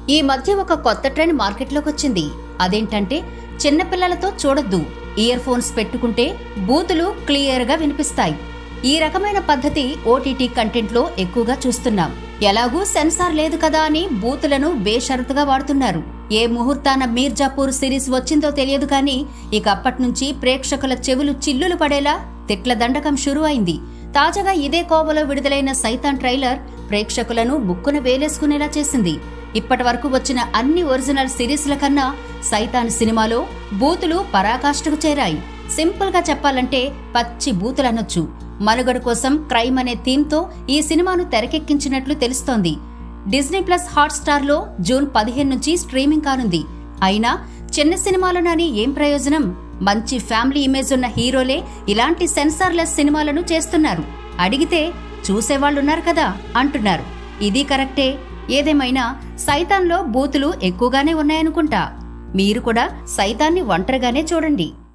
ఈ మధ్య ఒక కొత్త ట్రెండ్ మార్కెట్లోకి వచ్చింది అదేంటంటే చిన్నపిల్లలతో చూడొద్దు ఇయర్ ఫోన్స్ పెట్టుకుంటే బూతులు క్లియర్గా వినిపిస్తాయి ఈ రకమైన పద్ధతి ఓటీటీ కంటెంట్లో ఎక్కువగా చూస్తున్నాం ఎలాగూ సెన్సార్ లేదు కదా అని బూతులను బేషరతుగా వాడుతున్నారు ఏ ముహూర్తాన మీర్జాపూర్ సిరీస్ వచ్చిందో తెలియదు కానీ ఇక అప్పటి నుంచి ప్రేక్షకుల చెవులు చిల్లులు పడేలా తిట్ల దండకం షురు అయింది తాజాగా ఇదే కోవలో విడుదలైన సైతాన్ ట్రైలర్ ప్రేక్షకులను ముక్కున వేలేసుకునేలా చేసింది ఇప్పటి వరకు వచ్చిన అన్ని ఒరిజినల్ సిరీస్ల కన్నా సైతాన్ సినిమాలో బూతులు పరాకాష్ఠకు చేరాయి సింపుల్ గా చెప్పాలంటే పచ్చి బూతులనొచ్చు మనుగడ కోసం క్రైమ్ అనే థీమ్తో ఈ సినిమాను తెరకెక్కించినట్లు తెలుస్తోంది డిజ్నీ ప్లస్ హాట్స్టార్ లో జూన్ పదిహేను నుంచి స్ట్రీమింగ్ కానుంది అయినా చిన్న సినిమాలోనని ఏం ప్రయోజనం మంచి ఫ్యామిలీ ఇమేజ్ ఉన్న హీరోలే ఇలాంటి సెన్సార్లెస్ సినిమాలను చేస్తున్నారు అడిగితే చూసేవాళ్లున్నారు కదా అంటున్నారు ఇది కరెక్టే ఏదేమైనా సైతాన్లో బూతులు ఎక్కువగానే ఉన్నాయనుకుంటా మీరు కూడా సైతాన్ని ఒంటరిగానే చూడండి